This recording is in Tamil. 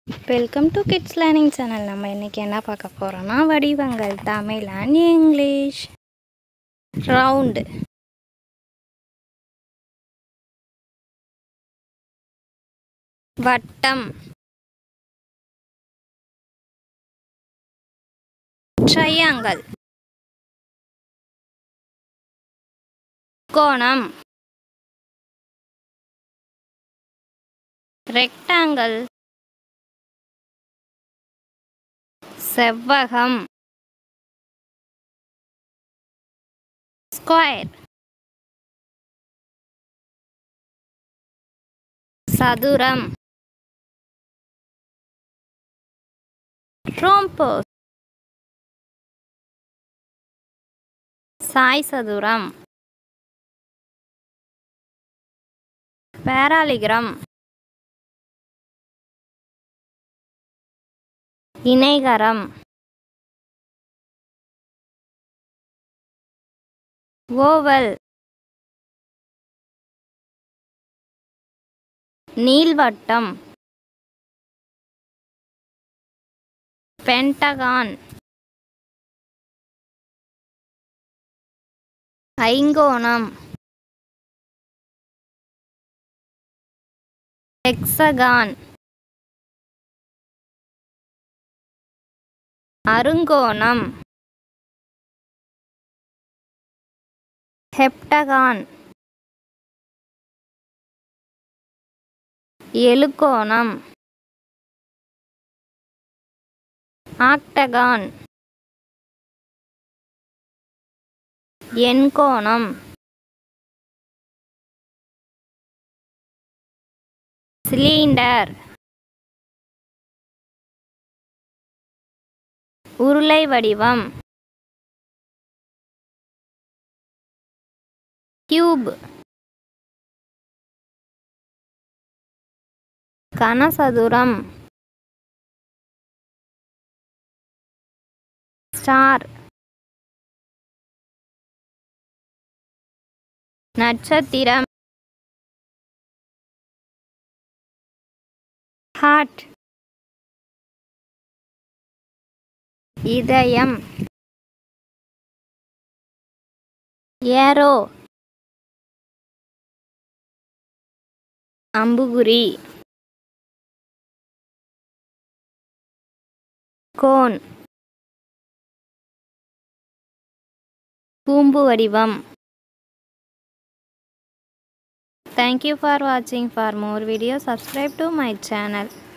welcome to kids learning channel நம்ம இன்றைக்கி என்ன பார்க்க போகிறோம்னா வடிவங்கள் தமிழ் அண்ட் இங்கிலீஷ் ரவுண்டு வட்டம் ட்ரையாங்கல் கோணம் ரெக்டாங்கிள் செவ்வகம் ஸ்கொயர் சதுரம் ரோம்போஸ் சாய் சதுரம் பேராலிகிரம் இணைகரம் ஓவல் நீள்வட்டம் பென்டகான் ஐங்கோணம் ஹெக்ஸகான் அருங்கோணம் ஹெப்டகான் எழுகோணம் ஆக்டகான் எண்கோணம் சிலிண்டர் உருளை வடிவம் கியூப் கனசதுரம் ஸ்டார் நட்சத்திரம் ஹார்ட் இதயம் ஏரோ அம்புகுறி கோன் கூம்பு வடிவம் தேங்க்யூ ஃபார் வாட்சிங் for more video subscribe to my channel